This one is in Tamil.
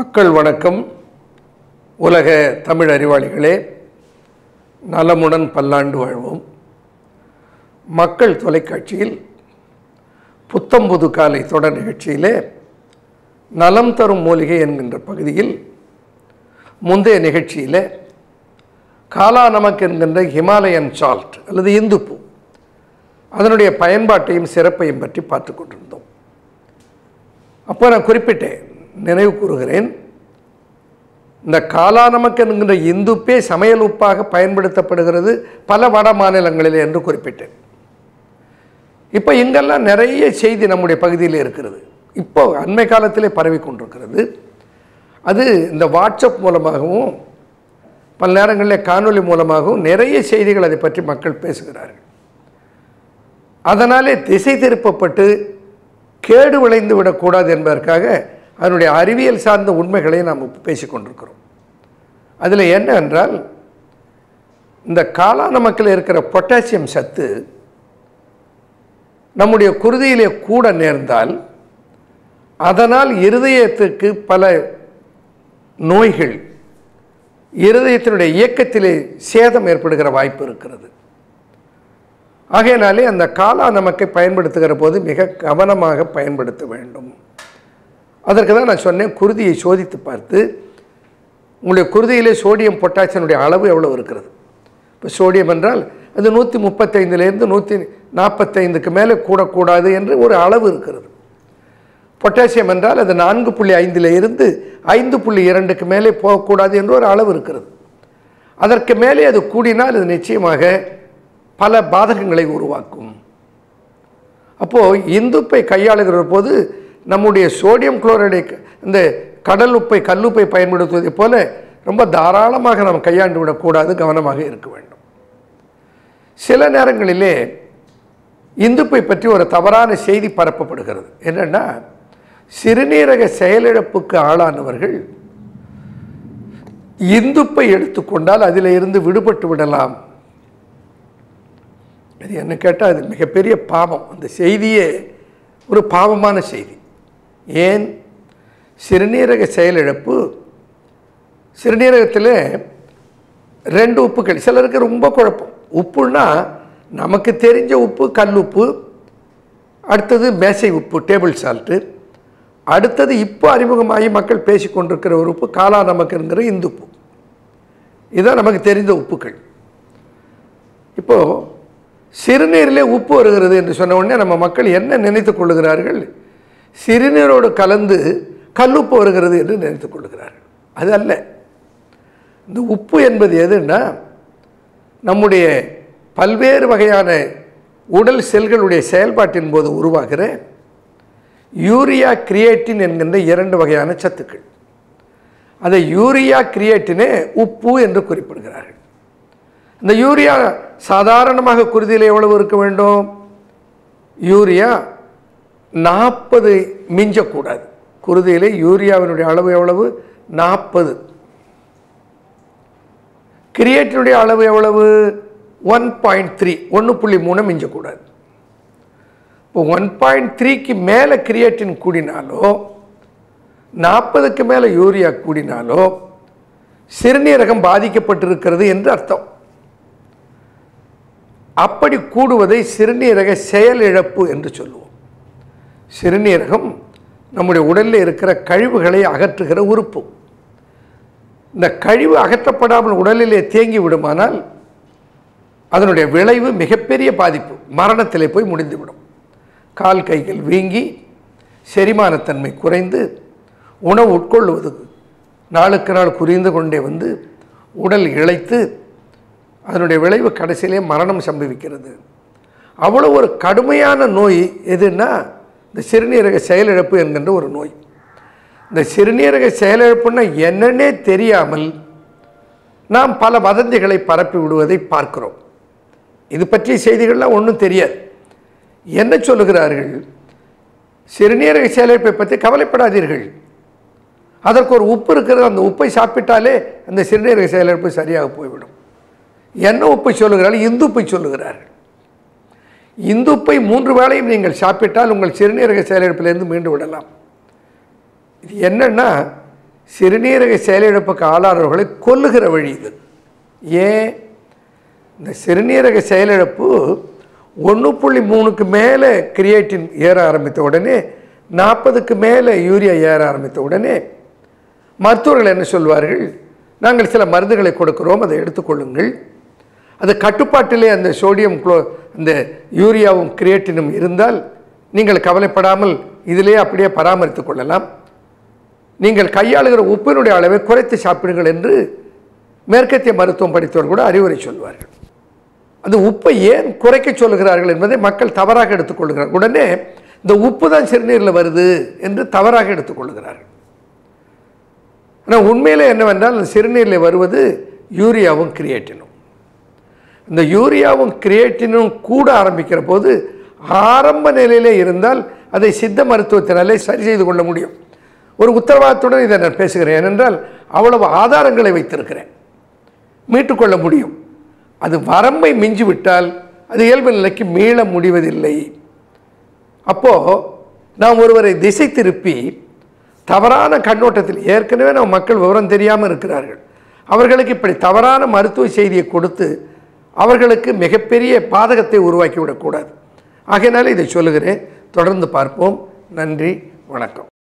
மக்கள் வணக்கம் உலக தமிழ் அறிவாளிகளே நலமுடன் பல்லாண்டு வாழ்வோம் மக்கள் தொலைக்காட்சியில் புத்தம்புது காலை தொடர் நிகழ்ச்சியிலே நலம் தரும் மூலிகை என்கின்ற பகுதியில் முந்தைய நிகழ்ச்சியில் காலா நமக் என்கின்ற ஹிமாலயன் சால்ட் அல்லது இந்துப்பு அதனுடைய பயன்பாட்டையும் சிறப்பையும் பற்றி பார்த்து கொண்டிருந்தோம் அப்போ நான் குறிப்பிட்டேன் நினைவு கூறுகிறேன் இந்த காலா நமக் என்கின்ற இந்துப்பே சமையல் உப்பாக பயன்படுத்தப்படுகிறது பல வட மாநிலங்களில் என்று குறிப்பிட்டேன் இப்போ இங்கெல்லாம் நிறைய செய்தி நம்முடைய பகுதியில் இருக்கிறது இப்போ அண்மை காலத்திலே பரவி கொண்டிருக்கிறது அது இந்த வாட்ஸ்அப் மூலமாகவும் பல நேரங்களில் காணொளி மூலமாகவும் நிறைய செய்திகள் அதை பற்றி மக்கள் பேசுகிறார்கள் அதனாலே திசை திருப்பப்பட்டு கேடு விளைந்து விடக்கூடாது என்பதற்காக அதனுடைய அறிவியல் சார்ந்த உண்மைகளை நாம் பேசிக் கொண்டிருக்கிறோம் அதில் என்ன என்றால் இந்த காலா நமக்கில் இருக்கிற பொட்டாசியம் சத்து நம்முடைய குருதியிலே கூட நேர்ந்தால் அதனால் இருதயத்துக்கு பல நோய்கள் இருதயத்தினுடைய இயக்கத்திலே சேதம் ஏற்படுகிற வாய்ப்பு இருக்கிறது ஆகையினாலே அந்த காலா நமக்கை பயன்படுத்துகிற போது மிக கவனமாக பயன்படுத்த வேண்டும் அதற்கு தான் நான் சொன்னேன் குருதியை சோதித்து பார்த்து உங்களுடைய குருதியிலே சோடியம் பொட்டாசியனுடைய அளவு எவ்வளோ இருக்கிறது இப்போ சோடியம் என்றால் அது நூற்றி முப்பத்தைந்துலேருந்து நூற்றி நாற்பத்தைந்துக்கு மேலே கூடக்கூடாது என்று ஒரு அளவு இருக்கிறது பொட்டாசியம் என்றால் அது நான்கு புள்ளி ஐந்தில் இருந்து ஐந்து புள்ளி இரண்டுக்கு மேலே போகக்கூடாது என்று ஒரு அளவு இருக்கிறது அதற்கு மேலே அது கூடினால் அது நிச்சயமாக பல பாதகங்களை உருவாக்கும் அப்போது இந்துப்பை கையாளுகிற போது நம்முடைய சோடியம் குளோரைடை இந்த கடல் உப்பை கல்லுப்பை பயன்படுத்துவதைப் போல ரொம்ப தாராளமாக நாம் கையாண்டு விடக்கூடாது கவனமாக இருக்க வேண்டும் சில நேரங்களிலே இந்துப்பை பற்றி ஒரு தவறான செய்தி பரப்பப்படுகிறது என்னென்னா சிறுநீரக செயலிழப்புக்கு ஆளானவர்கள் இந்துப்பை எடுத்துக்கொண்டால் அதில் இருந்து விடுபட்டு விடலாம் அது என்ன கேட்டால் அது மிகப்பெரிய பாவம் அந்த செய்தியே ஒரு பாவமான செய்தி ஏன் சிறுநீரக செயலிழப்பு சிறுநீரகத்தில் ரெண்டு உப்புக்கள் சிலருக்கு ரொம்ப குழப்பம் உப்புன்னா நமக்கு தெரிஞ்ச உப்பு கல் உப்பு அடுத்தது மேசை உப்பு டேபிள் சால்ட்டு அடுத்தது இப்போ அறிமுகமாகி மக்கள் பேசிக்கொண்டிருக்கிற ஒரு உப்பு காலா நமக்குங்கிற இந்துப்பு இதுதான் நமக்கு தெரிந்த உப்புக்கள் இப்போது சிறுநீரிலே உப்பு வருகிறது என்று சொன்ன உடனே நம்ம மக்கள் என்ன நினைத்து கொள்ளுகிறார்கள் சிறுநீரோடு கலந்து கல்லுப்பு வருகிறது என்று நினைத்து கொள்ளுகிறார்கள் அது அல்ல இந்த உப்பு என்பது எதுன்னா நம்முடைய பல்வேறு வகையான உடல் செல்களுடைய செயல்பாட்டின் போது உருவாகிற யூரியா கிரியேட்டின் என்கின்ற இரண்டு வகையான சத்துக்கள் அதை யூரியா கிரியேட்டினே உப்பு என்று குறிப்பிடுகிறார்கள் இந்த யூரியா சாதாரணமாக குருதியில் எவ்வளவு இருக்க வேண்டும் யூரியா நாற்பது மிஞ்சக்கூடாது குருதியிலே யூரியாவினுடைய அளவு எவ்வளவு நாற்பது கிரியேட்டினுடைய அளவு எவ்வளவு ஒன் பாயிண்ட் த்ரீ ஒன்று புள்ளி மூணு மிஞ்சக்கூடாது இப்போ ஒன் பாயிண்ட் த்ரீக்கு மேலே கிரியேட்டின் கூடினாலோ நாற்பதுக்கு மேலே யூரியா கூடினாலோ சிறுநீரகம் பாதிக்கப்பட்டிருக்கிறது என்று அர்த்தம் அப்படி கூடுவதை சிறுநீரக செயலிழப்பு என்று சொல்லுவோம் சிறுநீரகம் நம்முடைய உடலில் இருக்கிற கழிவுகளை அகற்றுகிற உறுப்பு இந்த கழிவு அகற்றப்படாமல் உடலிலே தேங்கி விடுமானால் அதனுடைய விளைவு மிகப்பெரிய பாதிப்பு மரணத்திலே போய் முடிந்துவிடும் கால் கைகள் வீங்கி செரிமானத்தன்மை குறைந்து உணவு உட்கொள்வது நாளுக்கு நாள் குறைந்து கொண்டே வந்து உடல் இழைத்து அதனுடைய விளைவு கடைசியிலே மரணம் சம்பவிக்கிறது அவ்வளோ ஒரு கடுமையான நோய் எதுன்னா இந்த சிறுநீரக செயலிழப்பு என்கின்ற ஒரு நோய் இந்த சிறுநீரக செயலிழப்புன்னா என்னன்னே தெரியாமல் நாம் பல வதந்திகளை பரப்பி விடுவதை பார்க்கிறோம் இது பற்றிய செய்திகள்லாம் ஒன்றும் தெரியாது என்ன சொல்லுகிறார்கள் சிறுநீரக செயலிழப்பை பற்றி கவலைப்படாதீர்கள் அதற்கு ஒரு உப்பு இருக்கிறது அந்த உப்பை சாப்பிட்டாலே அந்த சிறுநீரக செயலிழப்பு சரியாக போய்விடும் என்ன உப்பை சொல்லுகிறார்கள் இந்துப்பை சொல்லுகிறார்கள் இந்துப்பை மூன்று வேளையும் நீங்கள் சாப்பிட்டால் உங்கள் சிறுநீரக செயலிழப்பிலிருந்து மீண்டு விடலாம் இது என்னன்னா சிறுநீரக செயலிழப்புக்கு ஆளானவர்களை கொல்லுகிற வழி இது ஏன் இந்த சிறுநீரக செயலிழப்பு ஒன்று புள்ளி மூணுக்கு மேலே கிரியேட்டின் ஏற ஆரம்பித்த உடனே நாற்பதுக்கு மேலே யூரியா ஏற ஆரம்பித்த உடனே மருத்துவர்கள் என்ன சொல்வார்கள் நாங்கள் சில மருந்துகளை கொடுக்கிறோம் அதை எடுத்துக்கொள்ளுங்கள் அது கட்டுப்பாட்டிலே அந்த சோடியம் குளோ அந்த யூரியாவும் கிரியேட்டினும் இருந்தால் நீங்கள் கவலைப்படாமல் இதிலே அப்படியே பராமரித்துக் கொள்ளலாம் நீங்கள் கையாளுகிற உப்பினுடைய அளவை குறைத்து சாப்பிடுங்கள் என்று மேற்கத்திய மருத்துவம் படித்தவர் கூட அறிவுரை சொல்வார்கள் அந்த உப்பை ஏன் குறைக்க சொல்லுகிறார்கள் என்பதை மக்கள் தவறாக எடுத்துக்கொள்கிறார்கள் உடனே இந்த உப்பு தான் சிறுநீரில் வருது என்று தவறாக எடுத்துக்கொள்கிறார்கள் ஆனால் உண்மையிலே என்னவென்றால் அந்த சிறுநீரில் வருவது யூரியாவும் கிரியேட்டினும் இந்த யூரியாவும் கிரியேட்டினும் கூட ஆரம்பிக்கிற போது ஆரம்ப நிலையிலே இருந்தால் அதை சித்த மருத்துவத்தினாலே சரி செய்து கொள்ள முடியும் ஒரு உத்தரவாதத்துடன் இதை நான் பேசுகிறேன் ஏனென்றால் அவ்வளவு ஆதாரங்களை வைத்திருக்கிறேன் மீட்டுக்கொள்ள முடியும் அது வரம்பை மிஞ்சி விட்டால் அது இயல்பு நிலைக்கு மீள முடிவதில்லை அப்போது நாம் ஒருவரை திசை திருப்பி தவறான கண்ணோட்டத்தில் ஏற்கனவே நம்ம மக்கள் விவரம் தெரியாமல் இருக்கிறார்கள் அவர்களுக்கு இப்படி தவறான மருத்துவ செய்தியை கொடுத்து அவர்களுக்கு மிகப்பெரிய பாதகத்தை உருவாக்கி விடக்கூடாது ஆகையினால இதை சொல்லுகிறேன் தொடர்ந்து பார்ப்போம் நன்றி வணக்கம்